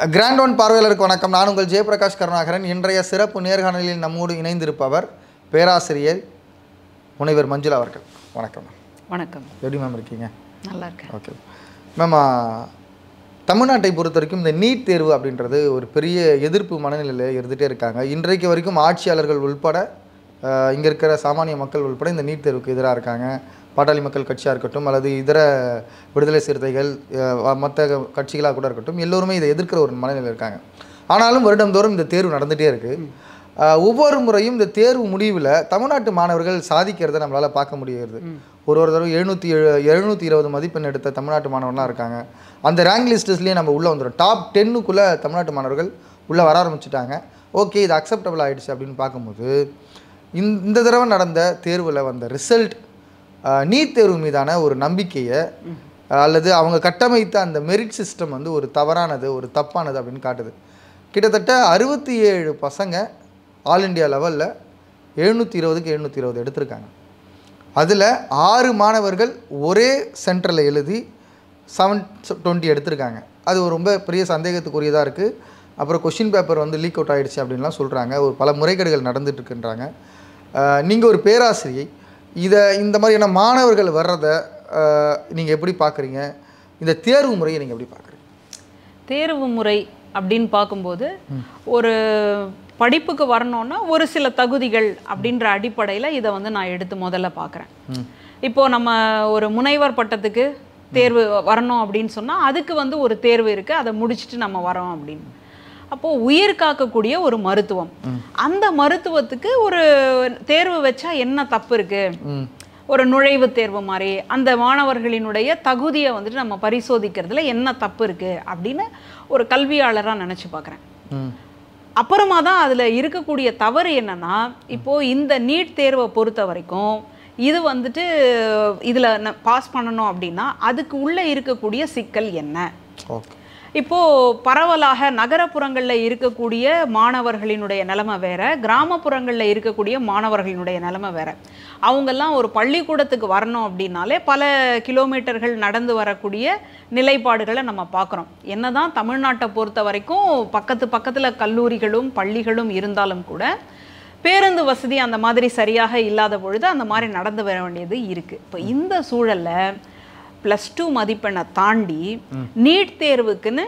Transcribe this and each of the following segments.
Grand one பார்வையாளருக்கு வணக்கம் நான் உங்கள் ஜெயபிரகாஷ் கருணாகரன் இன்றைய சிறப்பு நேர்காணலில் நம்மோடு இணைந்திருப்பவர் பேராசிரியர் முனைவர் மஞ்சுளா அவர்கள் வணக்கம் மேம் வணக்கம் எப்படி மேம் இருக்கீங்க நல்லா இருக்கேன் ஓகே மேம் ஆ, தமிழ்நாட்டை பொறுத்த வரைக்கும் இந்த நீட் தேர்வு அப்படின்றது ஒரு பெரிய எதிர்ப்பு மனநிலையில் இருந்துகிட்டே இருக்காங்க இன்றைக்கு வரைக்கும் ஆட்சியாளர்கள் உள்பட இங்கே இருக்கிற சாமானிய மக்கள் உள்பட இந்த நீட் தேர்வுக்கு எதிராக இருக்காங்க பாட்டாளி மக்கள் கட்சியாக இருக்கட்டும் அல்லது இதர விடுதலை சிறுத்தைகள் மற்ற கட்சிகளாக கூட இருக்கட்டும் எல்லோருமே இதை எதிர்க்கிற ஒரு மனநிலையில் இருக்காங்க ஆனாலும் வருடந்தோறும் இந்த தேர்வு நடந்துகிட்டே இருக்குது ஒவ்வொரு முறையும் இந்த தேர்வு முடிவில் தமிழ்நாட்டு மாணவர்கள் சாதிக்கிறதை நம்மளால் பார்க்க முடிகிறது ஒரு ஒரு தடவை எழுநூற்றி எழு எழுநூற்றி இருபது மதிப்பெண் எடுத்த தமிழ்நாட்டு மாணவர்லாம் இருக்காங்க அந்த ரேங்க் லிஸ்ட்ஸ்லேயே நம்ம உள்ளே வந்துடும் டாப் டென்னுக்குள்ளே தமிழ்நாட்டு மாணவர்கள் உள்ளே வர ஆரம்பிச்சிட்டாங்க ஓகே இது அக்செப்டபிள் ஆயிடுச்சு அப்படின்னு பார்க்கும்போது இந்த இந்த தடவை நடந்த தேர்வில் வந்த ரிசல்ட் நீட் தேர்வு மீதான ஒரு நம்பிக்கையை அல்லது அவங்க கட்டமைத்த அந்த மெரிட் சிஸ்டம் வந்து ஒரு தவறானது ஒரு தப்பானது அப்படின்னு காட்டுது கிட்டத்தட்ட அறுபத்தி ஏழு பசங்க ஆல் இண்டியா லெவலில் எழுநூற்றி இருபதுக்கு எழுநூற்றி இருபது எடுத்திருக்காங்க அதில் ஆறு மாணவர்கள் ஒரே சென்டரில் எழுதி செவன் டுவெண்ட்டி எடுத்திருக்காங்க அது ஒரு ரொம்ப பெரிய சந்தேகத்துக்குரியதாக இருக்குது அப்புறம் கொஷின் பேப்பர் வந்து லீக் அவுட் ஆயிடுச்சு அப்படின்லாம் சொல்கிறாங்க ஒரு பல முறைகேடுகள் நடந்துட்டு இருக்குன்றாங்க நீங்கள் ஒரு பேராசிரியை இதை இந்த மாதிரியான மாணவர்கள் வர்றதை நீங்கள் எப்படி பார்க்குறீங்க இந்த தேர்வு முறையை நீங்கள் எப்படி பார்க்குறீங்க தேர்வு முறை அப்படின்னு பார்க்கும்போது ஒரு படிப்புக்கு வரணும்னா ஒரு சில தகுதிகள் அப்படின்ற அடிப்படையில் இதை வந்து நான் எடுத்து முதல்ல பார்க்குறேன் இப்போ நம்ம ஒரு முனைவர் பட்டத்துக்கு தேர்வு வரணும் அப்படின்னு சொன்னால் அதுக்கு வந்து ஒரு தேர்வு இருக்குது அதை முடிச்சுட்டு நம்ம வரோம் அப்படின்னு அப்போது உயிர் காக்கக்கூடிய ஒரு மருத்துவம் அந்த மருத்துவத்துக்கு ஒரு தேர்வு வச்சா என்ன தப்பு இருக்குது ம் ஒரு நுழைவுத் தேர்வு மாதிரி அந்த மாணவர்களினுடைய தகுதியை வந்துட்டு நம்ம பரிசோதிக்கிறதுல என்ன தப்பு இருக்குது அப்படின்னு ஒரு கல்வியாளராக நினச்சி பார்க்குறேன் ம் அப்புறமா தான் அதில் இருக்கக்கூடிய தவறு என்னன்னா இப்போது இந்த நீட் தேர்வை பொறுத்த வரைக்கும் இது வந்துட்டு இதில் பாஸ் பண்ணணும் அப்படின்னா அதுக்கு உள்ளே இருக்கக்கூடிய சிக்கல் என்ன ஓகே இப்போது பரவலாக நகரப்புறங்களில் இருக்கக்கூடிய மாணவர்களினுடைய நிலைமை வேற கிராமப்புறங்களில் இருக்கக்கூடிய மாணவர்களினுடைய நிலைமை வேற அவங்கெல்லாம் ஒரு பள்ளிக்கூடத்துக்கு வரணும் அப்படின்னாலே பல கிலோமீட்டர்கள் நடந்து வரக்கூடிய நிலைப்பாடுகளை நம்ம பார்க்குறோம் என்னதான் தமிழ்நாட்டை பொறுத்த வரைக்கும் பக்கத்து பக்கத்தில் கல்லூரிகளும் பள்ளிகளும் இருந்தாலும் கூட பேருந்து வசதி அந்த மாதிரி சரியாக இல்லாத பொழுது அந்த மாதிரி நடந்து வர வேண்டியது இருக்குது இப்போ இந்த சூழலில் ப்ளஸ் டூ மதிப்பெண்ணை தாண்டி நீட் தேர்வுக்குன்னு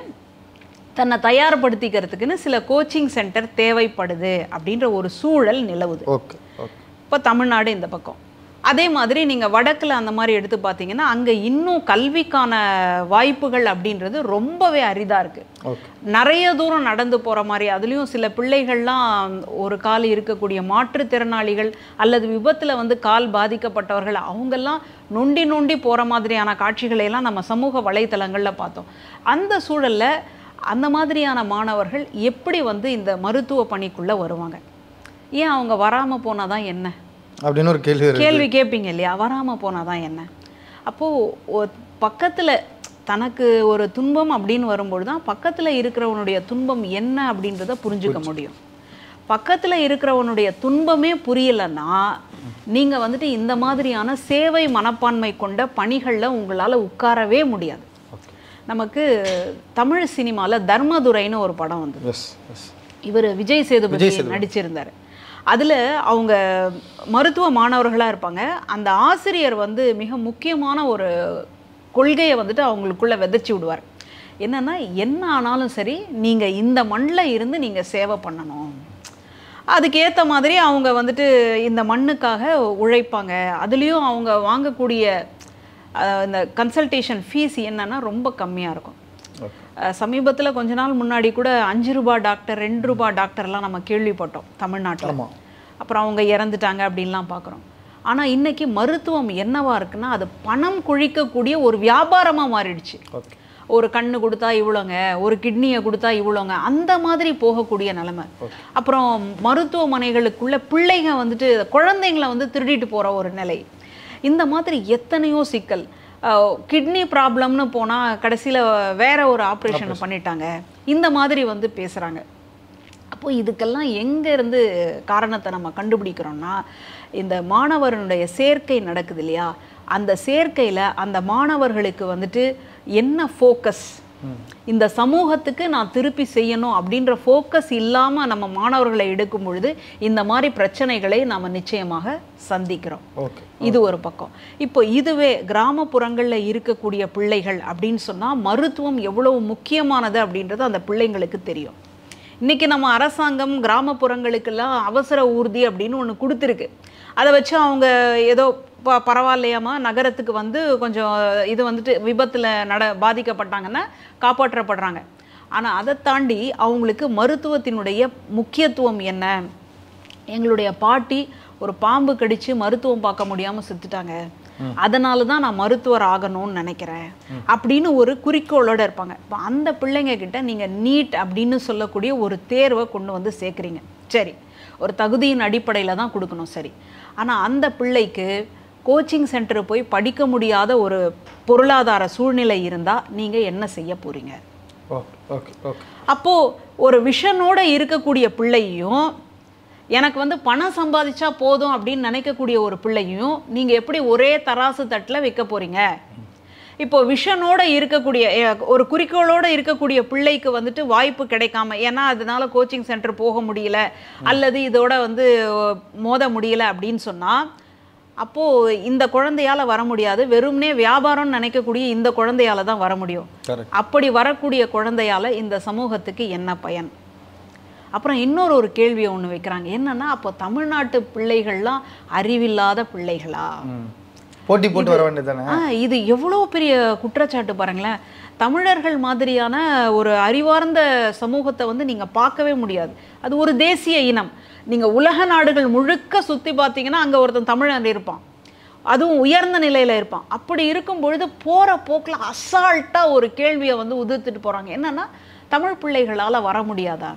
தன்னை தயார்படுத்திக்கிறதுக்குன்னு சில கோச்சிங் சென்டர் தேவைப்படுது அப்படின்ற ஒரு சூழல் நிலவுது ஓகே ஓகே இப்போ தமிழ்நாடு இந்த பக்கம் அதே மாதிரி நீங்கள் வடக்கில் அந்த மாதிரி எடுத்து பார்த்தீங்கன்னா அங்கே இன்னும் கல்விக்கான வாய்ப்புகள் அப்படின்றது ரொம்பவே அரிதாக இருக்குது ஓகே நிறைய தூரம் நடந்து போகிற மாதிரி அதுலேயும் சில பிள்ளைகள்லாம் ஒரு கால் இருக்கக்கூடிய மாற்றுத்திறனாளிகள் அல்லது விபத்தில் வந்து கால் பாதிக்கப்பட்டவர்கள் அவங்கெல்லாம் நொண்டி நொண்டி போகிற மாதிரியான காட்சிகளை எல்லாம் நம்ம சமூக வலைத்தளங்களில் பார்த்தோம் அந்த சூழலில் அந்த மாதிரியான மாணவர்கள் எப்படி வந்து இந்த மருத்துவ பணிக்குள்ளே வருவாங்க ஏன் அவங்க வராமல் போனால் தான் என்ன அப்படின்னு ஒரு கேள்வி இருக்கு கேள்வி கேட்பீங்க இல்லையா வராமல் போனால் தான் என்ன அப்போது பக்கத்தில் தனக்கு ஒரு துன்பம் அப்படின்னு வரும்பொழுது தான் பக்கத்தில் இருக்கிறவனுடைய துன்பம் என்ன அப்படின்றத புரிஞ்சுக்க முடியும் பக்கத்தில் இருக்கிறவனுடைய துன்பமே புரியலைன்னா நீங்கள் வந்துட்டு இந்த மாதிரியான சேவை மனப்பான்மை கொண்ட பணிகளில் உங்களால் உட்காரவே முடியாது ஓகே நமக்கு தமிழ் சினிமாவில் தர்மதுரைன்னு ஒரு படம் வந்தது எஸ் எஸ் இவர் விஜய் சேதுபதி நடிச்சிருந்தார் அதில் அவங்க மருத்துவ மாணவர்களாக இருப்பாங்க அந்த ஆசிரியர் வந்து மிக முக்கியமான ஒரு கொள்கையை வந்துட்டு அவங்களுக்குள்ள விதைச்சி விடுவார் என்னன்னா என்ன ஆனாலும் சரி நீங்கள் இந்த மண்ணில் இருந்து நீங்கள் சேவை பண்ணணும் அதுக்கேற்ற மாதிரி அவங்க வந்துட்டு இந்த மண்ணுக்காக உழைப்பாங்க அதுலேயும் அவங்க வாங்கக்கூடிய அஹ், இந்த கன்சல்டேஷன் ஃபீஸ் என்னன்னா ரொம்ப கம்மியாக இருக்கும் ஓகே சமீபத்தில் கொஞ்ச நாள் முன்னாடி கூட அஞ்சு ரூபாய் டாக்டர் ரெண்டு ரூபாய் டாக்டர்லாம் நம்ம கேள்விப்பட்டோம் தமிழ்நாட்டில் ஆமாம் அப்புறம் அவங்க இறந்துட்டாங்க அப்படின்லாம் பார்க்குறோம் ஆனால் இன்னைக்கு மருத்துவம் என்னவா இருக்குன்னா அது பணம் குழிக்கக்கூடிய ஒரு வியாபாரமாக மாறிடுச்சு ஓகே ஒரு கண்ணு கொடுத்தா இவ்வளோங்க ஒரு கிட்னியை கொடுத்தா இவ்வளோங்க அந்த மாதிரி போகக்கூடிய நிலைமை அப்புறம் மருத்துவமனைகளுக்குள்ள பிள்ளைங்க வந்துட்டு குழந்தைங்களை வந்து திருடிட்டு போகிற ஒரு நிலை இந்த மாதிரி எத்தனையோ சிக்கல் கிட்னி ப்ராப்ளம்னு போனால் கடைசியில் வேற ஒரு ஆப்ரேஷனை பண்ணிட்டாங்க இந்த மாதிரி வந்து பேசுகிறாங்க அப்போ இதுக்கெல்லாம் எங்க இருந்து காரணத்தை நம்ம கண்டுபிடிக்கிறோம்னா இந்த மாணவர்களுடைய சேர்க்கை நடக்குது இல்லையா அந்த சேர்க்கையில் அந்த மாணவர்களுக்கு வந்துட்டு என்ன ஃபோக்கஸ் இந்த சமூகத்துக்கு நான் திருப்பி செய்யணும் அப்படின்ற ஃபோக்கஸ் இல்லாமல் நம்ம மாணவர்களை எடுக்கும் பொழுது இந்த மாதிரி பிரச்சனைகளை நாம் நிச்சயமாக சந்திக்கிறோம் ஓகே இது ஒரு பக்கம் இப்போ இதுவே கிராமப்புறங்களில் இருக்கக்கூடிய பிள்ளைகள் அப்படின்னு சொன்னால் மருத்துவம் எவ்வளவு முக்கியமானது அப்படின்றது அந்த பிள்ளைங்களுக்கு தெரியும் இன்னைக்கு நம்ம அரசாங்கம் கிராமப்புறங்களுக்கெல்லாம் அவசர ஊர்தி அப்படின்னு ஒன்று கொடுத்துருக்கு அதை வச்சு அவங்க ஏதோ ப பரவாயில்லையாமா நகரத்துக்கு வந்து கொஞ்சம் இது வந்துட்டு விபத்தில் நட பாதிக்கப்பட்டாங்கன்னா காப்பாற்றப்படுறாங்க ஆனால் அதை தாண்டி அவங்களுக்கு மருத்துவத்தினுடைய முக்கியத்துவம் என்ன எங்களுடைய பாட்டி ஒரு பாம்பு கடிச்சு மருத்துவம் பார்க்க முடியாம செத்துட்டாங்க அதனால தான் நான் மருத்துவர் ஆகணும்னு நினைக்கிறேன் அப்படின்னு ஒரு குறிக்கோளோட இருப்பாங்க இப்போ அந்த பிள்ளைங்க கிட்ட நீங்க நீட் அப்படின்னு சொல்லக்கூடிய ஒரு தேர்வை கொண்டு வந்து சேர்க்குறீங்க சரி ஒரு தகுதியின் அடிப்படையில் தான் கொடுக்கணும் சரி ஆனா அந்த பிள்ளைக்கு கோச்சிங் சென்டர் போய் படிக்க முடியாத ஒரு பொருளாதார சூழ்நிலை இருந்தா நீங்க என்ன செய்ய போறீங்க ஓகே ஓகே ஓகே அப்போ ஒரு விஷனோட இருக்கக்கூடிய பிள்ளையும் எனக்கு வந்து பணம் சம்பாதிச்சா போதும் அப்படின்னு நினைக்கக்கூடிய ஒரு பிள்ளையும் நீங்க எப்படி ஒரே தராசு தட்டுல வைக்க போறீங்க இப்போ விஷனோட இருக்கக்கூடிய அஹ், ஒரு குறிக்கோளோட இருக்கக்கூடிய பிள்ளைக்கு வந்துட்டு வாய்ப்பு கிடைக்காம ஏன்னா அதனால கோச்சிங் சென்டர் போக முடியல அல்லது இதோட வந்து அஹ், மோத முடியல அப்படின்னு சொன்னா அப்போ இந்த குழந்தையால வர முடியாது வெறும்னே வியாபாரம்னு நினைக்கக்கூடிய இந்த குழந்தையால தான் வர முடியும் கரெக்ட் அப்படி வரக்கூடிய குழந்தையால இந்த சமூகத்துக்கு என்ன பயன் அப்புறம் இன்னொரு ஒரு கேள்வியை ஒன்று வைக்கிறாங்க என்னன்னா அப்போ தமிழ்நாட்டு பிள்ளைகள்லாம் அறிவில்லாத பிள்ளைகளா ம் போட்டி போட்டு வர வேண்டியது தானே ஆ இது எவ்வளோ பெரிய குற்றச்சாட்டு பாருங்களேன் தமிழர்கள் மாதிரியான ஒரு அறிவார்ந்த சமூகத்தை வந்து நீங்கள் பார்க்கவே முடியாது அது ஒரு தேசிய இனம் நீங்கள் உலக நாடுகள் முழுக்க சுற்றி பார்த்தீங்கன்னா அங்கே ஒருத்தன் தமிழன் இருப்பான் அதுவும் உயர்ந்த நிலையில் இருப்பான் அப்படி இருக்கும் பொழுது போகிற போக்கில் அசால்ட்டாக ஒரு கேள்வியை வந்து உதிர்த்துட்டு போகிறாங்க என்னன்னா தமிழ் பிள்ளைகளால் வர முடியாதா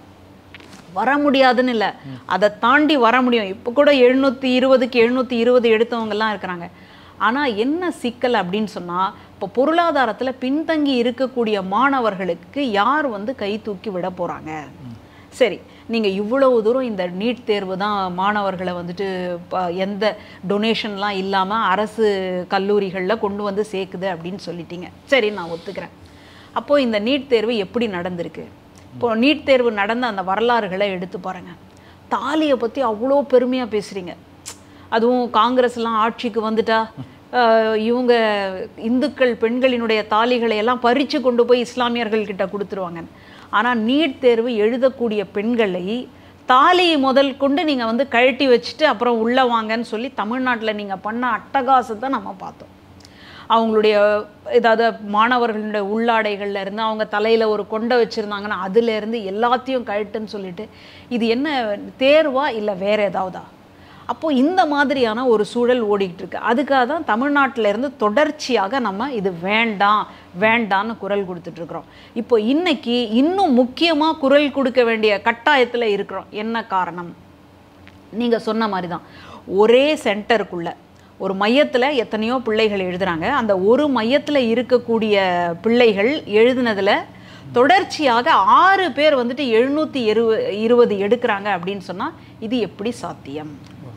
வர முடியாதுன்னு இல்லை அதை தாண்டி வர முடியும் இப்போ கூட எழுநூற்றி இருபதுக்கு எழுநூற்றி இருபது எடுத்தவங்கெல்லாம் இருக்கிறாங்க ஆனால் என்ன சிக்கல் அப்படின்னு சொன்னால் இப்போ பொருளாதாரத்தில் பின்தங்கி இருக்கக்கூடிய மாணவர்களுக்கு யார் வந்து கை தூக்கி விட போகிறாங்க சரி நீங்கள் இவ்வளவு தூரம் இந்த நீட் தேர்வு தான் மாணவர்களை வந்துட்டு ப- எந்த டொனேஷன்லாம் இல்லாமல் அரசு கல்லூரிகளில் கொண்டு வந்து சேர்க்குது அப்படின்னு சொல்லிட்டீங்க சரி நான் ஒத்துக்கிறேன் அப்போது இந்த நீட் தேர்வு எப்படி நடந்திருக்கு இப்போ நீட் தேர்வு நடந்த அந்த வரலாறுகளை எடுத்து பாருங்க தாலியை பற்றி அவ்வளோ பெருமையாக பேசுகிறீங்க அதுவும் காங்கிரஸ்லாம் ஆட்சிக்கு வந்துட்டா அஹ், இவங்க இந்துக்கள் பெண்களினுடைய தாலிகளை எல்லாம் பறித்து கொண்டு போய் இஸ்லாமியர்கள் கிட்ட கொடுத்துருவாங்க ஆனால் நீட் தேர்வு எழுதக்கூடிய பெண்களை தாலி முதல் கொண்டு நீங்கள் வந்து கழட்டி வச்சுட்டு அப்புறம் உள்ளே வாங்கன்னு சொல்லி தமிழ்நாட்டில் நீங்கள் பண்ண அட்டகாசத்தை நம்ம பார்த்தோம் அவங்களுடைய ஏதாவது மாணவர்களுடைய உள்ளாடைகள்ல இருந்து அவங்க தலையில ஒரு கொண்டை வச்சிருந்தாங்கன்னா அதுல இருந்து எல்லாத்தையும் கழட்டுன்னு சொல்லிட்டு இது என்ன தேர்வா இல்லை வேற ஏதாவதா அப்போ இந்த மாதிரியான ஒரு சூழல் ஓடிக்கிட்டு இருக்கு அதுக்காக தான் தமிழ்நாட்டில இருந்து தொடர்ச்சியாக நம்ம இது வேண்டாம் வேண்டான்னு குரல் கொடுத்துட்டு இருக்கிறோம் இப்போ இன்னைக்கு இன்னும் முக்கியமா குரல் கொடுக்க வேண்டிய கட்டாயத்துல இருக்கிறோம் என்ன காரணம் நீங்க சொன்ன மாதிரி தான் ஒரே சென்டருக்குள்ள ஒரு மையத்துல எத்தனையோ பிள்ளைகள் எழுதுறாங்க அந்த ஒரு மையத்துல இருக்கக்கூடிய பிள்ளைகள் எழுதுனதுல தொடர்ச்சியாக ஆறு பேர் வந்துட்டு எழுநூற்றி இருவ இருபது எடுக்கிறாங்க அப்படின்னு சொன்னா இது எப்படி சாத்தியம்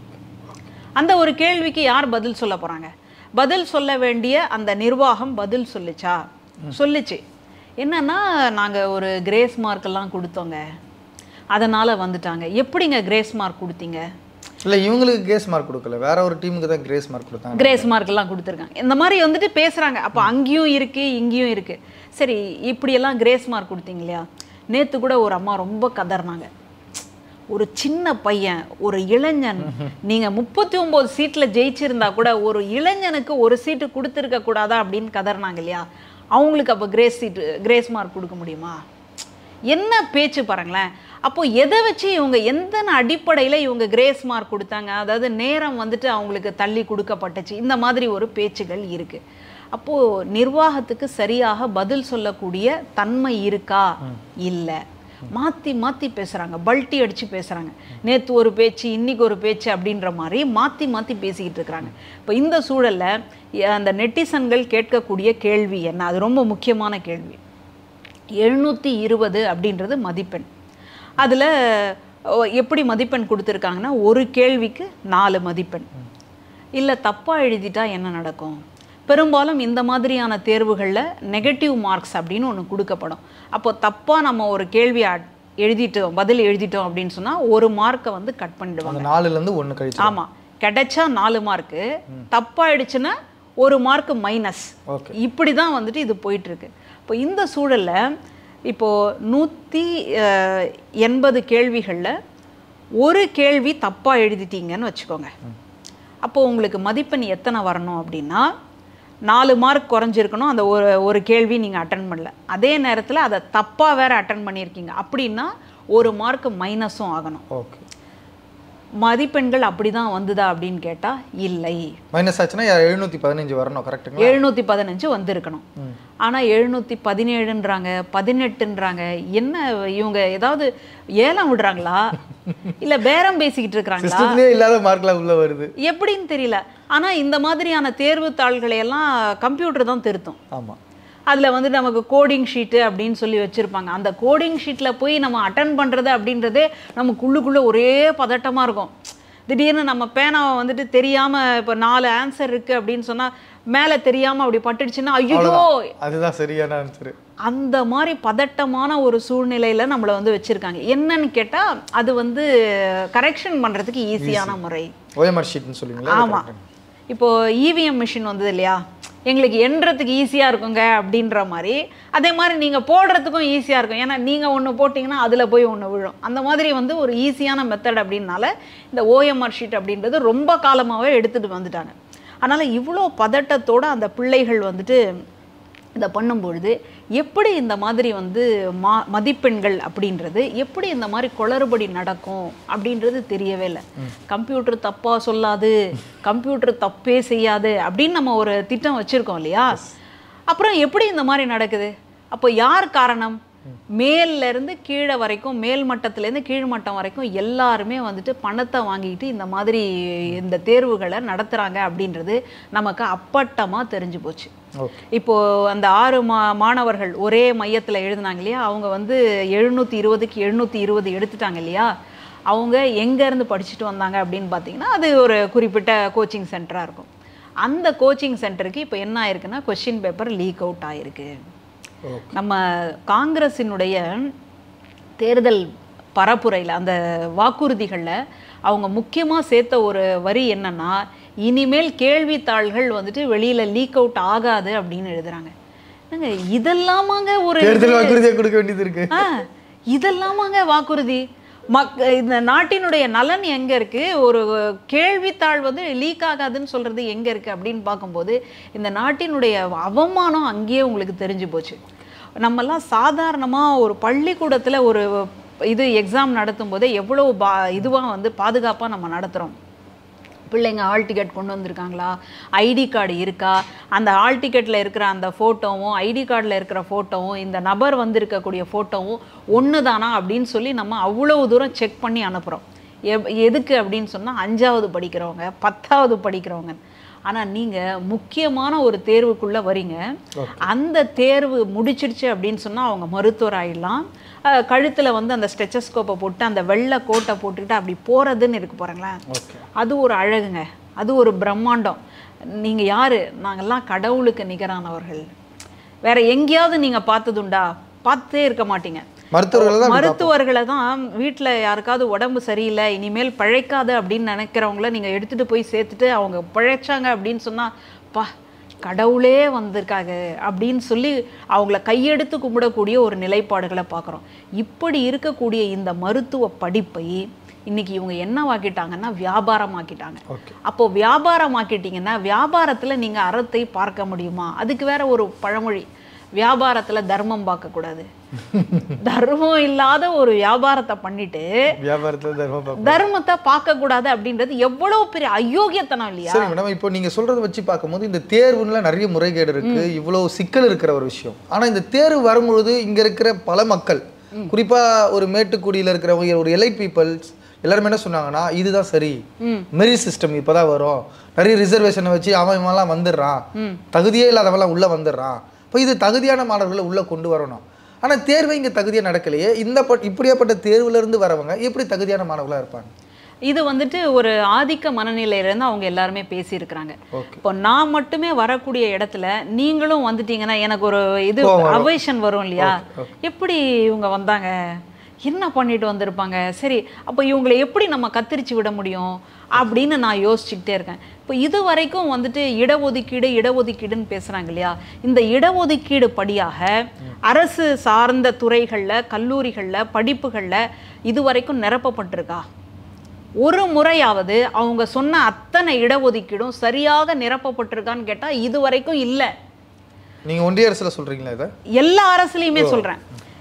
அந்த ஒரு கேள்விக்கு யார் பதில் சொல்ல போறாங்க பதில் சொல்ல வேண்டிய அந்த நிர்வாகம் பதில் சொல்லுச்சா சொல்லுச்சு என்னன்னா நாங்க ஒரு கிரேஸ் மார்க் எல்லாம் கொடுத்தோங்க அதனால வந்துட்டாங்க எப்படிங்க கிரேஸ் மார்க் கொடுத்தீங்க இல்லை இவங்களுக்கு கிரேஸ் மார்க் கொடுக்கல வேற ஒரு டீமுக்கு தான் கிரேஸ் மார்க் கொடுத்தாங்க கிரேஸ் மார்க் எல்லாம் கொடுத்துருக்காங்க இந்த மாதிரி வந்துட்டு பேசுறாங்க அப்போ அங்கேயும் இருக்கு இங்கேயும் இருக்கு சரி இப்படியெல்லாம் கிரேஸ் மார்க் கொடுத்தீங்க இல்லையா நேத்து கூட ஒரு அம்மா ரொம்ப கதறினாங்க ஒரு சின்ன பையன் ஒரு இளைஞன் நீங்க முப்பத்தி ஒன்பது சீட்ல ஜெயிச்சிருந்தா கூட ஒரு இளைஞனுக்கு ஒரு சீட்டு கொடுத்துருக்க கூடாதா அப்படின்னு கதறினாங்க இல்லையா அவங்களுக்கு அப்போ கிரேஸ் சீட்டு கிரேஸ் மார்க் கொடுக்க முடியுமா என்ன பேச்சு பாருங்களேன் அப்போ எதை வச்சு இவங்க எந்த அடிப்படையில் இவங்க கிரேஸ் மார்க் கொடுத்தாங்க அதாவது நேரம் வந்துட்டு அவங்களுக்கு தள்ளி கொடுக்கப்பட்டுச்சு இந்த மாதிரி ஒரு பேச்சுகள் இருக்கு அப்போ நிர்வாகத்துக்கு சரியாக பதில் சொல்லக்கூடிய தன்மை இருக்கா இல்லை மாத்தி மாத்தி பேசுறாங்க பல்ட்டி அடிச்சு பேசுறாங்க நேத்து ஒரு பேச்சு இன்னைக்கு ஒரு பேச்சு அப்படின்ற மாதிரி மாத்தி மாத்தி பேசிக்கிட்டு இருக்கிறாங்க இப்போ இந்த சூழல்ல எ- அந்த நெட்டிசன்கள் கேட்கக்கூடிய கேள்வி என்ன அது ரொம்ப முக்கியமான கேள்வி எழுநூற்றி இருபது அப்படின்றது மதிப்பெண் அதில் எப்படி மதிப்பெண் கொடுத்துருக்காங்கன்னா ஒரு கேள்விக்கு நாலு மதிப்பெண் இல்லை தப்பாக எழுதிட்டா என்ன நடக்கும் பெரும்பாலும் இந்த மாதிரியான தேர்வுகளில் நெகட்டிவ் மார்க்ஸ் அப்படின்னு ஒன்று கொடுக்கப்படும் அப்போ தப்பாக நம்ம ஒரு கேள்வி அ- எழுதிட்டோம் பதில் எழுதிட்டோம் அப்படின்னு சொன்னால் ஒரு மார்க்கை வந்து கட் பண்ணிடுவாங்க அந்த நாலுல இருந்து ஒண்ணு கழிச்சு ஆமாம் கிடைச்சா நாலு மார்க்கு தப்பாயிடுச்சுன்னா ஒரு மார்க் மைனஸ் ஓகே இப்படி தான் வந்துட்டு இது போயிட்டுருக்கு இப்போ இந்த சூழலில் இப்போது நூற்றி எண்பது கேள்விகளில் ஒரு கேள்வி தப்பாக எழுதிட்டீங்கன்னு வச்சுக்கோங்க அப்போ உங்களுக்கு மதிப்பெண் எத்தனை வரணும் அப்படின்னா நாலு மார்க் குறைஞ்சிருக்கணும் அந்த ஒரு ஒரு கேள்வி நீங்கள் அட்டன் பண்ணல அதே நேரத்தில் அதை தப்பாக வேற அட்டன் பண்ணியிருக்கீங்க அப்படின்னா ஒரு மார்க் மைனஸும் ஆகணும் ஓகே மதிப்பெண்கள் அப்படி தான் வந்துதா அப்படின்னு கேட்டால் இல்லை மைனஸ் ஆச்சுன்னா எழுநூத்தி பதினஞ்சு வரணும் கரெக்ட்டுங்களா எழுநூற்றி பதினஞ்சு வந்திருக்கணும் ம். ஆனால் எழுநூற்றி பதினேழுன்றாங்க பதினெட்டுன்றாங்க என்ன இவங்க ஏதாவது ஏலம் விடுறாங்களா இல்லை பேரம் பேசிக்கிட்டு இருக்கிறாங்களா சிஸ்டத்துலேயே இல்லாத மார்க்லாம் உள்ள வருது எப்படின்னு தெரியல ஆனால் இந்த மாதிரியான தேர்வு தாள்களை எல்லாம் கம்ப்யூட்டர் தான் திருத்தும் ஆமா அதில் வந்து நமக்கு கோடிங் ஷீட்டு அப்படின்னு சொல்லி வச்சுருப்பாங்க அந்த கோடிங் ஷீட்டில் போய் நம்ம அட்டன் பண்ணுறது அப்படின்றதே நமக்குள்ளுக்குள்ளே ஒரே பதட்டமாக இருக்கும் திடீர்னு நம்ம பேனாவை வந்துட்டு தெரியாமல் இப்போ நாலு ஆன்சர் இருக்குது அப்படின்னு சொன்னால் மேலே தெரியாமல் அப்படி பட்டுடுச்சுன்னா ஐயோ அதுதான் சரியான ஆன்சர் அந்த மாதிரி பதட்டமான ஒரு சூழ்நிலையில் நம்மளை வந்து வச்சுருக்காங்க என்னன்னு கேட்டால் அது வந்து கரெக்ஷன் பண்ணுறதுக்கு ஈஸியான முறை ஓஎம்ஆர் ஷீட்னு சொல்லுவீங்களா ஆமாம் இப்போ இவிஎம் மிஷின் வந்தது இல்லையா எங்களுக்கு எண்றதுக்கு ஈஸியாக இருக்குங்க அப்படின்ற மாதிரி அதே மாதிரி நீங்கள் போடுறதுக்கும் ஈஸியாக இருக்கும் ஏன்னா நீங்கள் ஒன்று போட்டிங்கன்னா அதில் போய் ஒன்று விழும் அந்த மாதிரி வந்து ஒரு ஈஸியான மெத்தட் அப்படின்னால இந்த ஓஎம்ஆர் ஷீட் அப்படின்றது ரொம்ப காலமாகவே எடுத்துகிட்டு வந்துட்டாங்க அதனால் இவ்வளோ பதட்டத்தோட அந்த பிள்ளைகள் வந்துட்டு இதை பண்ணும்பொழுது எப்படி இந்த மாதிரி வந்து மா மதிப்பெண்கள் அப்படின்றது எப்படி இந்த மாதிரி குளறுபடி நடக்கும் அப்படின்றது தெரியவே இல்லை கம்ப்யூட்டர் தப்பாக சொல்லாது கம்ப்யூட்டர் தப்பே செய்யாது அப்படின்னு நம்ம ஒரு திட்டம் வச்சுருக்கோம் இல்லையா அப்புறம் எப்படி இந்த மாதிரி நடக்குது அப்போ யார் காரணம் மேல்ல இருந்து கீழே வரைக்கும் மேல் மட்டத்துலேருந்து கீழ் மட்டம் வரைக்கும் எல்லாருமே வந்துட்டு பணத்தை வாங்கிட்டு இந்த மாதிரி இந்த தேர்வுகளை நடத்துகிறாங்க அப்படின்றது நமக்கு அப்பட்டமாக தெரிஞ்சு போச்சு ஓகே இப்போ அந்த ஆறு மா மாணவர்கள் ஒரே மையத்தில் எழுதுனாங்க இல்லையா அவங்க வந்து எழுநூற்றி இருபதுக்கு எழுநூற்றி இருபது எடுத்துட்டாங்க இல்லையா அவங்க எங்கேருந்து படிச்சுட்டு வந்தாங்க அப்படின்னு பார்த்தீங்கன்னா அது ஒரு குறிப்பிட்ட கோச்சிங் சென்டராக இருக்கும் அந்த கோச்சிங் சென்டருக்கு இப்போ என்ன ஆயிருக்குன்னா கொஷின் பேப்பர் லீக் அவுட் ஆயிருக்கு ஓகே நம்ம காங்கிரஸினுடைய தேர்தல் பரப்புரையில் அந்த வாக்குறுதிகளில் அவங்க முக்கியமாக சேர்த்த ஒரு வரி என்னன்னா இனிமேல் கேள்வித்தாள்கள் வந்துட்டு வெளியில் லீக் அவுட் ஆகாது அப்படின்னு எழுதுறாங்க என்னங்க இதெல்லாமாங்க ஒரு தேர்தல் வாக்குறுதியை கொடுக்க வேண்டியது இருக்கு ஆ இதெல்லாமாங்க வாக்குறுதி மக் இந்த நாட்டினுடைய நலன் எங்கே இருக்குது ஒரு கேள்வித்தாள் வந்து லீக் ஆகாதுன்னு சொல்கிறது எங்கே இருக்குது அப்படின்னு பார்க்கும்போது இந்த நாட்டினுடைய அவமானம் அங்கேயே உங்களுக்கு தெரிஞ்சு போச்சு நம்மெல்லாம் சாதாரணமாக ஒரு பள்ளிக்கூடத்தில் ஒரு இது எக்ஸாம் நடத்தும் போதே எவ்வளோ பா இதுவாக வந்து பாதுகாப்பாக நம்ம நடத்துகிறோம் பிள்ளைங்க ஆல் டிக்கெட் கொண்டு வந்திருக்காங்களா ஐடி கார்டு இருக்கா அந்த ஆல் டிக்கெட்டில் இருக்கிற அந்த ஃபோட்டோவும் ஐடி கார்டில் இருக்கிற ஃபோட்டோவும் இந்த நபர் வந்திருக்கக்கூடிய ஃபோட்டோவும் ஒன்று தானா அப்படின்னு சொல்லி நம்ம அவ்வளவு தூரம் செக் பண்ணி அனுப்புகிறோம் எப் எதுக்கு அப்படின்னு சொன்னால் அஞ்சாவது படிக்கிறவங்க பத்தாவது படிக்கிறவங்க ஆனால் நீங்கள் முக்கியமான ஒரு தேர்வுக்குள்ளே வரீங்க அந்த தேர்வு முடிச்சிடுச்சு அப்படின்னு சொன்னால் அவங்க மருத்துவர் ஆயிடலாம் கழுத்தில் வந்து அந்த ஸ்டெச்சஸ்கோப்பை போட்டு அந்த வெள்ளை கோட்டை போட்டுக்கிட்டு அப்படி போகிறதுன்னு இருக்கு பாருங்களேன் ஓகே அது ஒரு அழகுங்க அது ஒரு பிரம்மாண்டம் நீங்கள் யார் நாங்கள்லாம் கடவுளுக்கு நிகரானவர்கள் வேற எங்கேயாவது நீங்கள் பார்த்ததுண்டா பார்த்தே இருக்க மாட்டீங்க மருத்துவர்கள் தான் மருத்துவர்களை தான் வீட்டில் யாருக்காவது உடம்பு சரியில்லை இனிமேல் பிழைக்காது அப்படின்னு நினைக்கிறவங்கள நீங்கள் எடுத்துகிட்டு போய் சேர்த்துட்டு அவங்க பிழைச்சாங்க அப்படின்னு சொன்னால் பா கடவுளே வந்திருக்காங்க அப்படின்னு சொல்லி அவங்கள கையெடுத்து கும்பிடக்கூடிய ஒரு நிலைப்பாடுகளை பார்க்குறோம் இப்படி இருக்கக்கூடிய இந்த மருத்துவ படிப்பை இன்னைக்கு இவங்க என்னவாக்கிட்டாங்கன்னா வியாபாரமாக்கிட்டாங்க ஓகே அப்போ வியாபாரமாக்கிட்டீங்கன்னா வியாபாரத்தில் நீங்கள் அறத்தை பார்க்க முடியுமா அதுக்கு வேற ஒரு பழமொழி வியாபாரத்தில் தர்மம் பார்க்கக்கூடாது தர்மம் இல்லாத ஒரு வியாபாரத்தை பண்ணிட்டு வியாபாரத்தில் தர்மம் பார்ப்போம் தர்மத்தை பார்க்கக்கூடாது அப்படின்றது எவ்வளவு பெரிய அயோக்கியத்தனம் இல்லையா சரி மேடம் இப்போ நீங்க சொல்றத வச்சு பார்க்கும்போது இந்த தேர்வுல நிறைய முறைகேடு இருக்கு இவ்வளவு சிக்கல் இருக்கிற ஒரு விஷயம் ஆனா இந்த தேர்வு வரும்பொழுது இங்க இருக்கிற பல மக்கள் குறிப்பா ஒரு மேட்டுக்குடியில இருக்கிறவங்க ஒரு எலை பீப்பிள்ஸ் எல்லாருமே என்ன சொன்னாங்கன்னா இதுதான் சரி ம் மெரி சிஸ்டம் இப்பதான் வரும் நிறைய ரிசர்வேஷனை வச்சு அவன் இவன்லாம் வந்துடுறான் தகுதியே இல்லாதவன்லாம் உள்ள வந்துடுறான் இப்போ இது தகுதியான மாணவர்களை உள்ள கொண்டு வரணும் ஆனா தேர்வு இங்க தகுதியா நடக்கலையே இந்த ப- இப்படியாப்பட்ட தேர்வுல இருந்து வரவங்க எப்படி தகுதியான மாணவர்களா இருப்பாங்க இது வந்துட்டு ஒரு ஆதிக்க மனநிலையிலேருந்து அவங்க எல்லாருமே பேசியிருக்கிறாங்க ஓகே இப்போ நான் மட்டுமே வரக்கூடிய இடத்துல நீங்களும் வந்துட்டீங்கன்னா எனக்கு ஒரு இது கோவம் வரும். அவைஷன் வரும் இல்லையா எப்படி இவங்க வந்தாங்க என்ன பண்ணிட்டு வந்திருப்பாங்க சரி அப்போ இவங்களை எப்படி நம்ம கத்திரிச்சு விட முடியும் அப்படின்னு நான் யோசிச்சுக்கிட்டே இருக்கேன் இப்போ இது வரைக்கும் வந்துட்டு இடஒதுக்கீடு இடஒதுக்கீடுன்னு பேசுகிறாங்க இல்லையா இந்த இடஒதுக்கீடு படியாக அரசு சார்ந்த துறைகளில் கல்லூரிகளில் படிப்புகளில் இது வரைக்கும் நிரப்பப்பட்டிருக்கா ஒரு முறையாவது அவங்க சொன்ன அத்தனை இடஒதுக்கீடும் சரியாக நிரப்பப்பட்டிருக்கான்னு கேட்டால் இது வரைக்கும் இல்லை நீங்கள் ஒன்றிய அரசில் சொல்கிறீங்களா இதை எல்லா அரசுலையுமே சொல்கிறேன்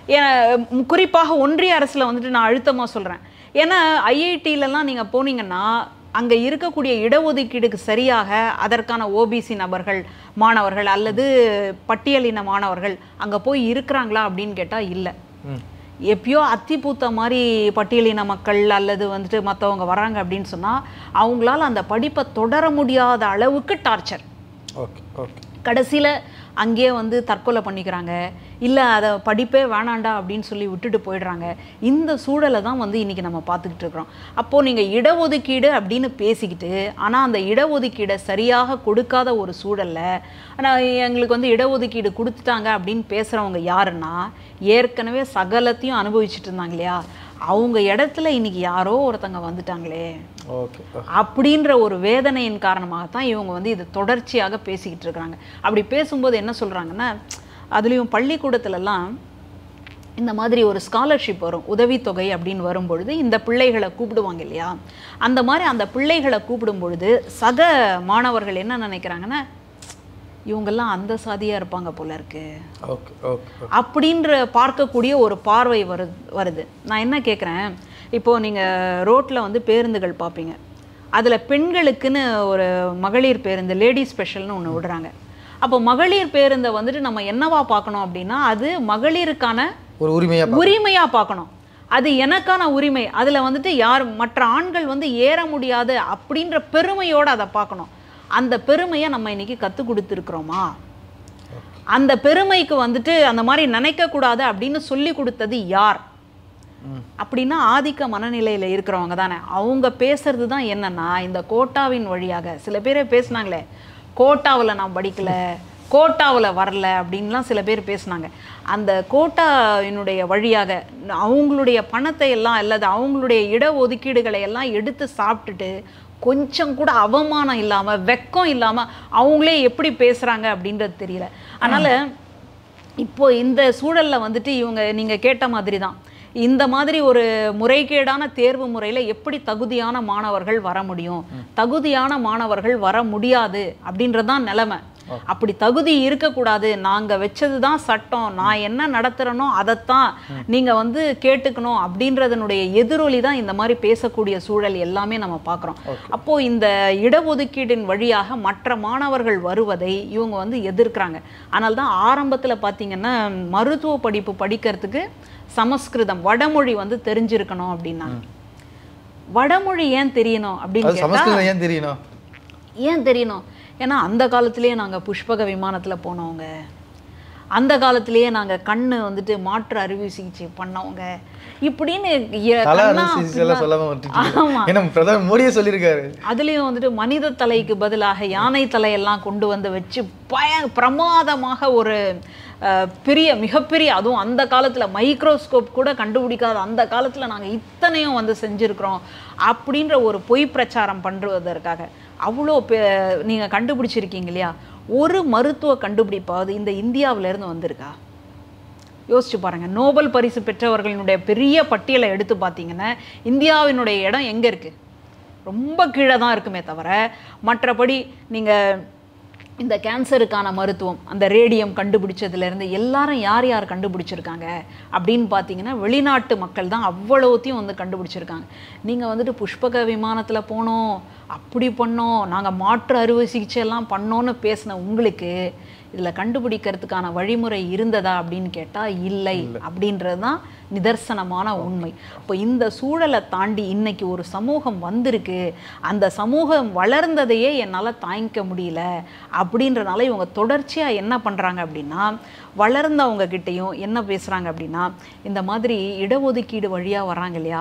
ஏன் குறிப்பாக ஒன்றிய அரசில் வந்துட்டு நான் அழுத்தமாக சொல்கிறேன் ஏன்னா ஐஐடிலலாம் நீங்கள் போனீங்கன்னா அங்கே இருக்கக்கூடிய இடஒதுக்கீடுக்கு சரியாக அதற்கான ஓபிசி நபர்கள் மாணவர்கள் அல்லது பட்டியலின மாணவர்கள் அங்கே போய் இருக்கிறாங்களா அப்படின்னு கேட்டால் இல்லை ம் எப்பயோ அத்தி பூத்த மாதிரி பட்டியலின மக்கள் அல்லது வந்துட்டு மற்றவங்க வராங்க அப்படின்னு சொன்னால் அவங்களால அந்த படிப்பை தொடர முடியாத அளவுக்கு டார்ச்சர் ஓகே ஓகே கடைசியில் அங்கேயே வந்து தற்கொலை பண்ணிக்கிறாங்க இல்லை அதை படிப்பே வேணாண்டா அப்படின்னு சொல்லி விட்டுட்டு போயிடுறாங்க இந்த சூழலை தான் வந்து இன்றைக்கி நம்ம பார்த்துக்கிட்டு இருக்கிறோம் அப்போது நீங்கள் இடஒதுக்கீடு அப்படின்னு பேசிக்கிட்டு ஆனால் அந்த இடஒதுக்கீடை சரியாக கொடுக்காத ஒரு சூழல்ல ஆனால் எங்களுக்கு வந்து இடஒதுக்கீடு கொடுத்துட்டாங்க அப்படின்னு பேசுகிறவங்க யாருன்னா ஏற்கனவே சகலத்தையும் அனுபவிச்சுட்டு இருந்தாங்க இல்லையா அவங்க இடத்துல இன்னைக்கு யாரோ ஒருத்தங்க வந்துட்டாங்களே ஓகே அப்படின்ற ஒரு வேதனையின் காரணமாகத்தான் இவங்க வந்து இது தொடர்ச்சியாக பேசிக்கிட்டு இருக்கிறாங்க அப்படி பேசும்போது என்ன சொல்கிறாங்கன்னா அதுலேயும் பள்ளிக்கூடத்துலலாம் இந்த மாதிரி ஒரு ஸ்காலர்ஷிப் வரும் உதவித்தொகை அப்படின்னு வரும்பொழுது இந்த பிள்ளைகளை கூப்பிடுவாங்க இல்லையா அந்த மாதிரி அந்த பிள்ளைகளை கூப்பிடும் பொழுது சக மாணவர்கள் என்ன நினைக்கிறாங்கன்னா இவங்கெல்லாம் அந்த சாதியாக இருப்பாங்க போல இருக்கு ஓகே ஓகே அப்படின்ற பார்க்கக்கூடிய ஒரு பார்வை வரு வருது நான் என்ன கேட்குறேன் இப்போது நீங்கள் ரோட்டில் வந்து பேருந்துகள் பார்ப்பீங்க அதில் பெண்களுக்குன்னு ஒரு மகளிர் பேருந்து லேடி ஸ்பெஷல்னு ஒன்று விடுறாங்க அப்போ மகளிர் பேருந்தை வந்துட்டு நம்ம என்னவா பார்க்கணும் அப்படின்னா அது மகளிருக்கான ஒரு உரிமையாக உரிமையா பார்க்கணும் அது எனக்கான உரிமை அதில் வந்துட்டு யார் மற்ற ஆண்கள் வந்து ஏற முடியாது அப்படின்ற பெருமையோட அதை பார்க்கணும் அந்த பெருமையை நம்ம இன்னைக்கு கற்றுக் கொடுத்துருக்குறோமா அந்த பெருமைக்கு வந்துட்டு அந்த மாதிரி நினைக்கக்கூடாது அப்படின்னு சொல்லி கொடுத்தது யார் ம். அப்படின்னா ஆதிக்க மனநிலையில் இருக்கிறவங்க தானே அவங்க பேசுறது தான் என்னன்னா இந்த கோட்டாவின் வழியாக சில பேரே பேசுனாங்களே கோட்டாவில் நான் படிக்கல கோட்டாவில் வரல அப்படின்லாம் சில பேர் பேசுனாங்க அந்த கோட்டாவினுடைய வழியாக அவங்களுடைய பணத்தை எல்லாம் அல்லது அவங்களுடைய இட ஒதுக்கீடுகளை எல்லாம் எடுத்து சாப்பிட்டுட்டு கொஞ்சம் கூட அவமானம் இல்லாமல் வெக்கம் இல்லாமல் அவங்களே எப்படி பேசுகிறாங்க அப்படின்றது தெரியல அதனால் இப்போ இந்த சூழல்ல வந்துட்டு இவங்க நீங்க கேட்ட மாதிரி தான் இந்த மாதிரி ஒரு முறைகேடான தேர்வு முறையில் எப்படி தகுதியான மாணவர்கள் வர முடியும் தகுதியான மாணவர்கள் வர முடியாது அப்படின்றதான் நிலைமை அப்படி தகுதி இருக்கக்கூடாது நாங்க வச்சது தான் சட்டம் நான் என்ன நடத்துறேனோ அதைத்தான் நீங்க வந்து கேட்டுக்கணும் அப்படின்றதனுடைய எதிரொலி தான் இந்த மாதிரி பேசக்கூடிய சூழல் எல்லாமே நம்ம பார்க்குறோம் அப்போ இந்த இடஒதுக்கீடின் வழியாக மற்ற மாணவர்கள் வருவதை இவங்க வந்து எதிர்க்கிறாங்க அதனால தான் ஆரம்பத்துல பார்த்தீங்கன்னா மருத்துவ படிப்பு படிக்கிறதுக்கு சமஸ்கிருதம் வடமொழி வந்து தெரிஞ்சிருக்கணும் அப்படின்னா வடமொழி ஏன் தெரியணும் அப்படின்னு அது கேட்டா சமஸ்கிருதம் ஏன் தெரியணும் ஏன் தெரியணும் ஏன்னா அந்த காலத்திலேயே நாங்கள் புஷ்பக விமானத்தில் போனவங்க அந்த காலத்திலேயே நாங்கள் கண்ணு வந்துட்டு மாற்று அறுவை சிகிச்சை பண்ணவங்க இப்படின்னு எ- தலை கண்ணா அறுவை சிகிச்சை எல்லாம் சொல்லாம விட்டுட்டீங்க. ஆமா. ஏன்னா பிரதமர் மோடியே சொல்லியிருக்காரு அதுலேயும் வந்துட்டு மனித தலைக்கு பதிலாக யானை தலையெல்லாம் கொண்டு வந்து வச்சு பய பிரமாதமாக ஒரு அஹ், பெரிய மிகப்பெரிய அதுவும் அந்த காலத்தில் மைக்ரோஸ்கோப் கூட கண்டுபிடிக்காத அந்த காலத்தில் நாங்கள் இத்தனையும் வந்து செஞ்சுருக்கிறோம் அப்படின்ற ஒரு பொய் பிரச்சாரம் பண்ணுவதற்காக அவ்வளோ பெ நீங்கள் கண்டுபிடிச்சிருக்கீங்க இல்லையா ஒரு மருத்துவ கண்டுபிடிப்பாவது இந்த இந்தியாவுல இருந்து வந்திருக்கா யோசிச்சு பாருங்க நோபல் பரிசு பெற்றவர்களினுடைய பெரிய பட்டியலை எடுத்து பார்த்தீங்கன்னா இந்தியாவினுடைய இடம் எங்க இருக்கு ரொம்ப கீழே தான் இருக்குமே தவிர மற்றபடி நீங்க இந்த கேன்சருக்கான மருத்துவம் அந்த ரேடியம் கண்டுபிடிச்சதுலேருந்து எல்லாரும் யார் யார் கண்டுபிடிச்சிருக்காங்க அப்படின்னு பார்த்தீங்கன்னா வெளிநாட்டு மக்கள் தான் அவ்வளோத்தையும் வந்து கண்டுபிடிச்சிருக்காங்க நீங்கள் வந்துட்டு புஷ்பக விமானத்தில் போனோம் அப்படி பண்ணோம் நாங்கள் மாற்று அறுவை சிகிச்சை எல்லாம் பண்ணோன்னு பேசின உங்களுக்கு இதில் கண்டுபிடிக்கிறதுக்கான வழிமுறை இருந்ததா அப்படின்னு கேட்டால் இல்லை அப்படின்றது தான் நிதர்சனமான உண்மை இப்போ இந்த சூழலை தாண்டி இன்னைக்கு ஒரு சமூகம் வந்திருக்கு அந்த சமூகம் வளர்ந்ததையே என்னால் தாங்கிக்க முடியல அப்படின்றனால இவங்க தொடர்ச்சியாக என்ன பண்ணுறாங்க அப்படின்னா வளர்ந்தவங்க கிட்டேயும் என்ன பேசுகிறாங்க அப்படின்னா இந்த மாதிரி இடஒதுக்கீடு வழியாக வராங்க இல்லையா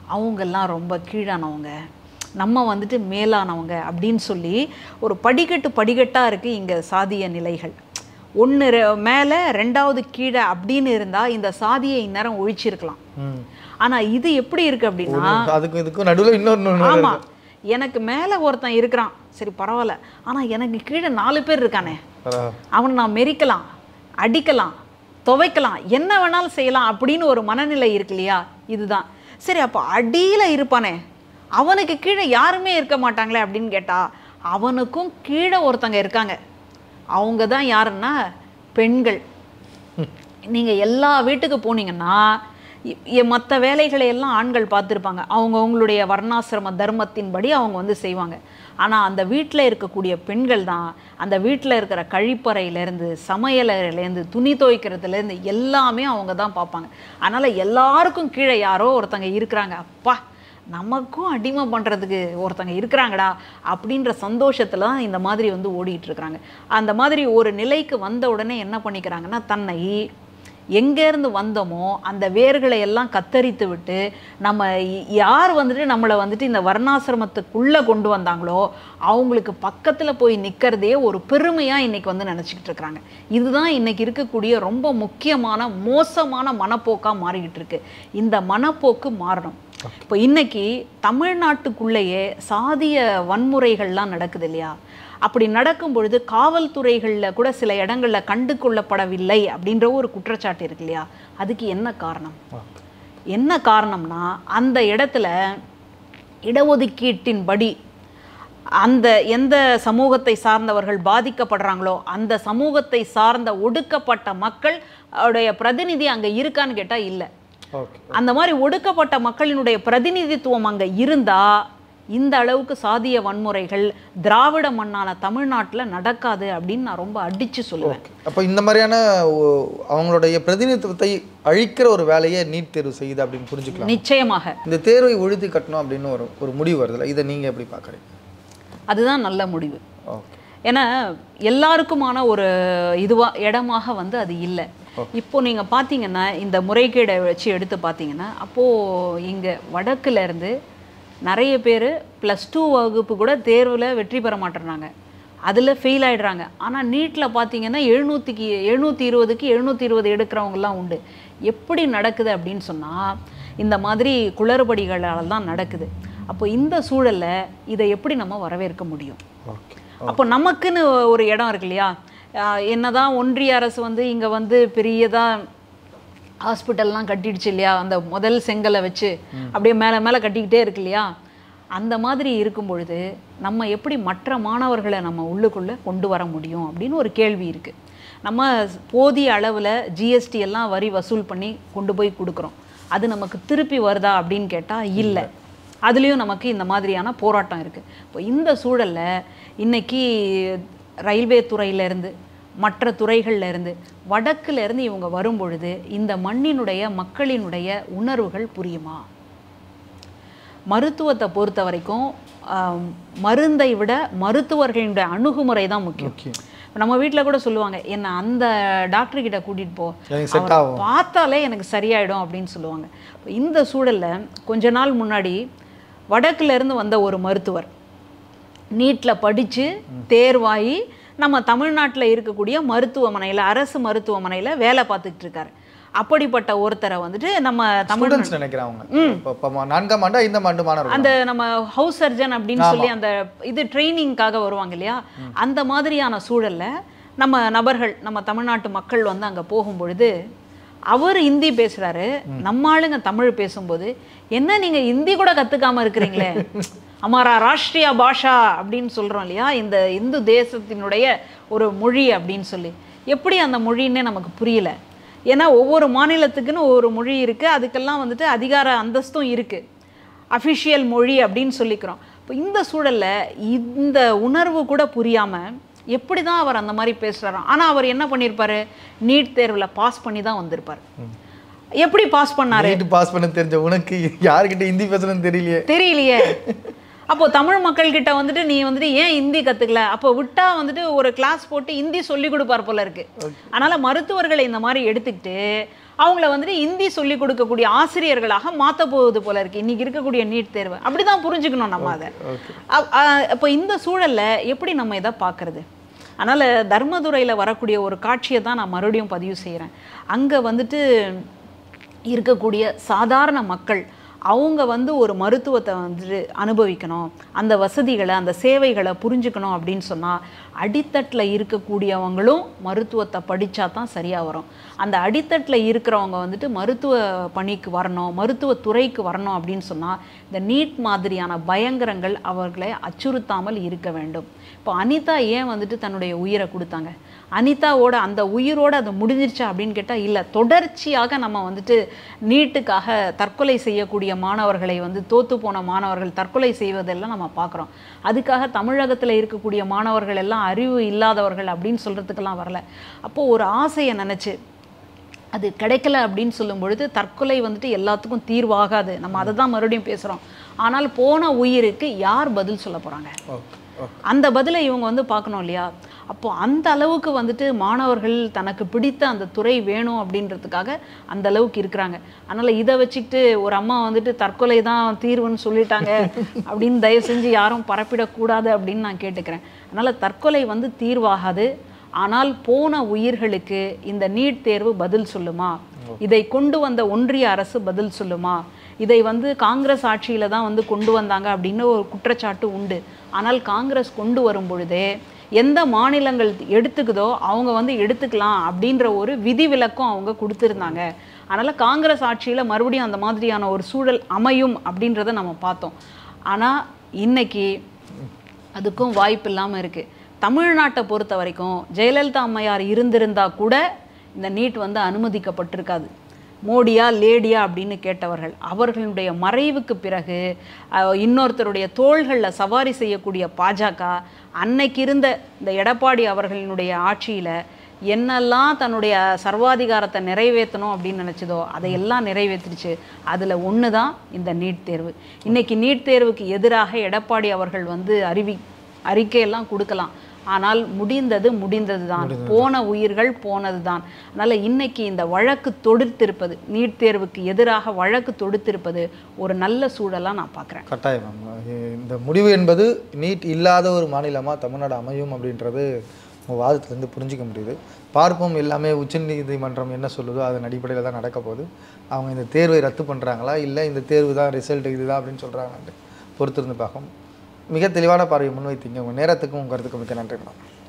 அவங்கெல்லாம் ரொம்ப கீழானவங்க நம்ம வந்துட்டு மேலானவங்க அப்படின்னு சொல்லி ஒரு படிக்கட்டு படிக்கட்டாக இருக்குது இங்கே சாதிய நிலைகள் ஒன்று மேலே ரெண்டாவது கீழே அப்படின்னு இருந்தால் இந்த சாதியை இந்நேரம் ஒழிச்சிருக்கலாம் ம். ஆனால் இது எப்படி இருக்குது அப்படின்னா அதுக்கும் இதுக்கும் நடுவில் இன்னொன்று ஆமா எனக்கு மேலே ஒருத்தன் இருக்கிறான் சரி பரவாயில்ல ஆனா எனக்கு கீழே நாலு பேர் இருக்கானே அவனை நான் மெரிக்கலாம் அடிக்கலாம் துவைக்கலாம் என்ன வேணாலும் செய்யலாம் அப்படின்னு ஒரு மனநிலை இருக்கு இல்லையா இதுதான் சரி அப்போ அடியில இருப்பானே அவனுக்கு கீழே யாருமே இருக்க மாட்டாங்களே அப்படின்னு கேட்டா அவனுக்கும் கீழே ஒருத்தங்க இருக்காங்க அவங்க தான் யாருன்னா பெண்கள் நீங்க எல்லா வீட்டுக்கு போனீங்கன்னா மற்ற வேலைகளை எல்லாம் ஆண்கள் பார்த்துருப்பாங்க அவங்க அவங்களுடைய வர்ணாசிரம தர்மத்தின்படி அவங்க வந்து செய்வாங்க ஆனால் அந்த வீட்டில் இருக்கக்கூடிய பெண்கள் தான் அந்த வீட்டில் இருக்கிற கழிப்பறையிலேருந்து சமையலறையிலேருந்து துணி துவைக்கிறதுலேருந்து எல்லாமே அவங்க தான் பார்ப்பாங்க அதனால் எல்லாருக்கும் கீழே யாரோ ஒருத்தங்க இருக்கிறாங்க அப்பா நமக்கும் அடிமை பண்ணுறதுக்கு ஒருத்தங்க இருக்கிறாங்கடா அப்படின்ற சந்தோஷத்தில் தான் இந்த மாதிரி வந்து ஓடிட்டு இருக்கிறாங்க அந்த மாதிரி ஒரு நிலைக்கு வந்த உடனே என்ன பண்ணிக்கிறாங்கன்னா தன்னை எங்கேருந்து வந்தோமோ அந்த வேர்களை எல்லாம் கத்தரித்து விட்டு நம்ம ய- யார் வந்துட்டு நம்மளை வந்துட்டு இந்த வர்ணாசிரமத்துக்குள்ளே கொண்டு வந்தாங்களோ அவங்களுக்கு பக்கத்தில் போய் நிற்கிறதே ஒரு பெருமையாக இன்னைக்கு வந்து நினச்சிக்கிட்டு இருக்கிறாங்க இதுதான் இன்னைக்கு இருக்கக்கூடிய ரொம்ப முக்கியமான மோசமான மனப்போக்காக மாறிக்கிட்டு இருக்கு இந்த மனப்போக்கு மாறணும் இப்போ இன்னைக்கு தமிழ்நாட்டுக்குள்ளேயே சாதிய வன்முறைகள்லாம் நடக்குது இல்லையா அப்படி நடக்கும் பொழுது காவல்துறைகளில் கூட சில இடங்களில் கண்டு கொள்ளப்படவில்லை அப்படின்ற ஒரு குற்றச்சாட்டு இருக்கு இல்லையா அதுக்கு என்ன காரணம் என்ன காரணம்னா அந்த இடத்துல இடஒதுக்கீட்டின்படி அந்த எந்த சமூகத்தை சார்ந்தவர்கள் பாதிக்கப்படுறாங்களோ அந்த சமூகத்தை சார்ந்த ஒடுக்கப்பட்ட மக்கள் உடைய பிரதிநிதி அங்கே இருக்கான்னு கேட்டால் இல்லை ஓகே அந்த மாதிரி ஒடுக்கப்பட்ட மக்களினுடைய பிரதிநிதித்துவம் அங்கே இருந்தா இந்த அளவுக்கு சாதிய வன்முறைகள் திராவிட மண்ணான தமிழ்நாட்டில் நடக்காது அப்படின்னு நான் ரொம்ப அடிச்சு சொல்லுவேன் ஓகே அப்போ இந்த மாதிரியான ஓ- அவங்களுடைய பிரதிநிதித்துவத்தை அழிக்கிற ஒரு வேலையை நீட் தேர்வு செய்யுது அப்படின்னு புரிஞ்சுக்கலாம் நிச்சயமாக இந்த தேர்வை ஒழித்து கட்டணும் அப்படின்னு ஒரு ஒரு முடிவு வருதுல்ல இதை நீங்கள் எப்படி பார்க்குறீங்க அதுதான் நல்ல முடிவு ஓகே ஏன்னா எல்லாருக்குமான ஒரு இதுவா இடமாக வந்து அது இல்லை இப்போ நீங்க பார்த்தீங்கன்னா இந்த முறைகேடை வச்சு எடுத்து பார்த்தீங்கன்னா அப்போ இங்க வடக்குல இருந்து நிறைய பேர் ப்ளஸ் டூ வகுப்பு கூட தேர்வில் வெற்றி பெற மாட்டேறாங்க அதில் ஃபெயில் ஆயிடுறாங்க ஆனால் நீட்டில் பார்த்தீங்கன்னா எழுநூற்றிக்கு எழுநூற்றி இருபதுக்கு எழுநூற்றி இருபது எடுக்கிறவங்கலாம் உண்டு எப்படி நடக்குது அப்படின்னு சொன்னால் இந்த மாதிரி குளறுபடிகளால் தான் நடக்குது அப்போ இந்த சூழல்ல இதை எப்படி நம்ம வரவேற்க முடியும் ஓகே அப்போ நமக்குன்னு ஒரு இடம் இருக்கு இல்லையா ஆஹ் என்னதான் ஒன்றிய அரசு வந்து இங்கே வந்து பெரியதா ஹாஸ்பிட்டல்லாம் கட்டிடுச்சு இல்லையா அந்த முதல் செங்கலை வச்சு அப்படியே மேலே மேலே கட்டிக்கிட்டே இருக்கு இல்லையா அந்த மாதிரி இருக்கும் பொழுது நம்ம எப்படி மற்ற மாணவர்களை நம்ம உள்ளுக்குள்ளே கொண்டு வர முடியும் அப்படின்னு ஒரு கேள்வி இருக்குது நம்ம போதிய அளவில் ஜிஎஸ்டி எல்லாம் வரி வசூல் பண்ணி கொண்டு போய் கொடுக்குறோம் அது நமக்கு திருப்பி வருதா அப்படின்னு கேட்டால் இல்லை அதுலேயும் நமக்கு இந்த மாதிரியான போராட்டம் இருக்குது இப்போ இந்த சூழல்ல இன்னைக்கு ரயில்வே துறையிலேருந்து மற்ற துறைகள்ல இருந்து வடக்குல இருந்து இவங்க வரும் பொழுது இந்த மண்ணினுடைய மக்களினுடைய உணர்வுகள் புரியுமா மருத்துவத்தை பொறுத்த வரைக்கும் ஆம், மருந்தை விட மருத்துவர்களினுடைய அணுகுமுறை தான் முக்கியம் முக்கியம் இப்ப நம்ம வீட்டில் கூட சொல்லுவாங்க என்ன அந்த டாக்டர் கிட்ட கூட்டிட்டு போ எனக்கு செட் அவரை ஆகும் பார்த்தாலே எனக்கு சரியாயிடும் அப்படின்னு சொல்லுவாங்க இப்ப இந்த சூழல்ல கொஞ்ச நாள் முன்னாடி வடக்குல இருந்து வந்த ஒரு மருத்துவர் நீட்ல படிச்சு தேர்வாகி நம்ம தமிழ்நாட்டுல இருக்கக்கூடிய மருத்துவமனையில அரசு மருத்துவமனையில வேலை பார்த்துக்கிட்டு இருக்காரு அப்படிப்பட்ட ஒருத்தரை வந்துட்டு நம்ம தமிழ் ஸ்டூடெண்ட்ஸ் நினைக்கிறேன் அவங்க இப்போ இப்போ மா- நான்காம் ஆண்டு ஐந்தாம் ஆண்டு மாணவர்கள் அந்த நம்ம ஹவுஸ் சர்ஜன் அப்படின்னு சொல்லி அந்த இது ட்ரைனிங்காக வருவாங்க இல்லையா அந்த மாதிரியான சூழல்ல நம்ம நபர்கள் நம்ம தமிழ்நாட்டு மக்கள் வந்து அங்க போகும் பொழுது அவர் ஹிந்தி பேசுறாரு நம்ம ஆளுங்க தமிழ் பேசும்போது என்ன நீங்க ஹிந்தி கூட கத்துக்காம இருக்கிறீங்களே அமாரா ராஷ்ட்ரிய பாஷா அப்படின்னு சொல்றோம் இல்லையா இந்த இந்து தேசத்தினுடைய ஒரு மொழி அப்படின்னு சொல்லி எப்படி அந்த மொழின்னே நமக்கு புரியல ஏன்னா ஒவ்வொரு மாநிலத்துக்குன்னு ஒவ்வொரு மொழி இருக்கு அதுக்கெல்லாம் வந்துட்டு அதிகார அந்தஸ்தும் இருக்கு அஃபிஷியல் மொழி அப்படின்னு சொல்லிக்கிறோம் இப்போ இந்த சூழல்ல இந்த உணர்வு கூட புரியாம எப்படி தான் அவர் அந்த மாதிரி பேசுறாராம் ஆனா அவர் என்ன பண்ணியிருப்பாரு நீட் தேர்வுல பாஸ் பண்ணி தான் வந்திருப்பார் எப்படி பாஸ் பண்ணாரு நீட் பாஸ் பண்ண தெரிஞ்ச உனக்கு யார்கிட்ட ஹிந்தி பேசணும்னு தெரியலையே தெரியலையே அப்போ தமிழ் மக்கள் கிட்ட வந்துட்டு நீ வந்துட்டு ஏன் ஹிந்தி கத்துக்கல அப்போ விட்டா வந்துட்டு ஒரு கிளாஸ் போட்டு ஹிந்தி சொல்லி கொடுப்பார் போல இருக்கு அதனால மருத்துவர்களை இந்த மாதிரி எடுத்துக்கிட்டு அவங்கள வந்துட்டு இந்தி சொல்லி கொடுக்கக்கூடிய ஆசிரியர்களாக மாற்ற போகுது போல இருக்கு இன்னைக்கு இருக்கக்கூடிய நீட் தேர்வு அப்படிதான் புரிஞ்சுக்கணும் நம்ம அதை ஓகே அ- அ- அப்போ இந்த சூழல்ல எப்படி நம்ம இதை பார்க்கறது அதனால் தர்மதுரையில் வரக்கூடிய ஒரு காட்சியை தான் நான் மறுபடியும் பதிவு செய்கிறேன் அங்கே வந்துட்டு இருக்கக்கூடிய சாதாரண மக்கள் அவங்க வந்து ஒரு மருத்துவத்தை வந்துட்டு அனுபவிக்கணும் அந்த வசதிகளை அந்த சேவைகளை புரிஞ்சுக்கணும் அப்படின்னு சொன்னால் அடித்தட்டில் இருக்கக்கூடியவங்களும் மருத்துவத்தை படித்தா தான் சரியாக வரும் அந்த அடித்தட்டில் இருக்கிறவங்க வந்துட்டு மருத்துவ பணிக்கு வரணும் மருத்துவ துறைக்கு வரணும் அப்படின்னு சொன்னால் இந்த நீட் மாதிரியான பயங்கரங்கள் அவர்களை அச்சுறுத்தாமல் இருக்க வேண்டும் இப்போ அனிதா ஏன் வந்துட்டு தன்னுடைய உயிரை கொடுத்தாங்க அனிதாவோட அந்த உயிரோட அது முடிஞ்சிருச்சா அப்படின்னு கேட்டால் இல்லை தொடர்ச்சியாக நம்ம வந்துட்டு நீட்டுக்காக தற்கொலை செய்யக்கூடிய மாணவர்களை வந்து தோத்து போன மாணவர்கள் தற்கொலை செய்வதெல்லாம் நம்ம பார்க்குறோம் அதுக்காக தமிழகத்தில் இருக்கக்கூடிய மாணவர்கள் எல்லாம் அறிவு இல்லாதவர்கள் அப்படின்னு சொல்கிறதுக்கெல்லாம் வரல அப்போது ஒரு ஆசையை நினச்சி அது கிடைக்கல அப்படின்னு சொல்லும் பொழுது தற்கொலை வந்துட்டு எல்லாத்துக்கும் தீர்வாகாது நம்ம அதை தான் மறுபடியும் பேசுகிறோம் ஆனால் போன உயிருக்கு யார் பதில் சொல்ல போகிறாங்க ஓகே ஓகே அந்த பதிலை இவங்க வந்து பார்க்கணும் இல்லையா அப்போ அந்த அளவுக்கு வந்துட்டு மாணவர்கள் தனக்கு பிடித்த அந்த துறை வேணும் அப்படின்றதுக்காக அந்த அளவுக்கு இருக்கிறாங்க அதனால் இதை வச்சுக்கிட்டு ஒரு அம்மா வந்துட்டு தற்கொலை தான் தீர்வுன்னு சொல்லிட்டாங்க அப்படின்னு தயவு செஞ்சு யாரும் பரப்பிடக்கூடாது அப்படின்னு நான் கேட்டுக்கிறேன் அதனால் தற்கொலை வந்து தீர்வாகாது ஆனால் போன உயிர்களுக்கு இந்த நீட் தேர்வு பதில் சொல்லுமா இதை கொண்டு வந்த ஒன்றிய அரசு பதில் சொல்லுமா இதை வந்து காங்கிரஸ் ஆட்சியில தான் வந்து கொண்டு வந்தாங்க அப்படின்னு ஒரு குற்றச்சாட்டு உண்டு ஆனால் காங்கிரஸ் கொண்டு வரும் பொழுதே எந்த மாநிலங்கள் எடுத்துக்குதோ அவங்க வந்து எடுத்துக்கலாம் அப்படின்ற ஒரு விதிவிலக்கும் அவங்க கொடுத்துருந்தாங்க அதனால் காங்கிரஸ் ஆட்சியில் மறுபடியும் அந்த மாதிரியான ஒரு சூழல் அமையும் அப்படின்றத நம்ம பார்த்தோம் ஆனால் இன்னைக்கு அதுக்கும் வாய்ப்பு இல்லாமல் இருக்குது தமிழ்நாட்டை பொறுத்த வரைக்கும் ஜெயலலிதா அம்மையார் இருந்திருந்தா கூட இந்த நீட் வந்து அனுமதிக்கப்பட்டிருக்காது மோடியா லேடியா அப்படின்னு கேட்டவர்கள் அவர்களுடைய மறைவுக்கு பிறகு அஹ், இன்னொருத்தருடைய தோள்களில் சவாரி செய்யக்கூடிய பாஜக அன்னைக்கு இருந்த இந்த எடப்பாடி அவர்களினுடைய ஆட்சியில் என்னெல்லாம் தன்னுடைய சர்வாதிகாரத்தை நிறைவேற்றணும் அப்படின்னு நினச்சதோ அதையெல்லாம் நிறைவேற்றிருச்சு அதில் ஒன்று தான் இந்த நீட் தேர்வு இன்னைக்கு நீட் தேர்வுக்கு எதிராக எடப்பாடி அவர்கள் வந்து அறிவி அறிக்கையெல்லாம் கொடுக்கலாம் ஆனால் முடிந்தது முடிந்தது தான் போன உயிர்கள் போனது தான் அதனால் இன்னைக்கு இந்த வழக்கு தொடுத்திருப்பது நீட் தேர்வுக்கு எதிராக வழக்கு தொடுத்திருப்பது ஒரு நல்ல சூழலாக நான் பார்க்குறேன் கட்டாயம் மேம் இந்த முடிவு என்பது நீட் இல்லாத ஒரு மாநிலமாக தமிழ்நாடு அமையும் அப்படின்றது உங்கள் வாதத்துலேருந்து புரிஞ்சிக்க முடியுது பார்ப்போம் எல்லாமே உச்சநீதிமன்றம் என்ன சொல்லுதோ அதன் அடிப்படையில் தான் நடக்க போகுது அவங்க இந்த தேர்வை ரத்து பண்ணுறாங்களா இல்லை இந்த தேர்வு தான் ரிசல்ட் இதுதான் அப்படின்னு சொல்கிறாங்கன்ட்டு பொறுத்திருந்து பார்க்கும் மிக தெளிவான பார்வையை முன்வைத்தீங்க உங்கள் நேரத்துக்கும் உங்கள் கருத்துக்கும் மிக்க நன்றி மேடம்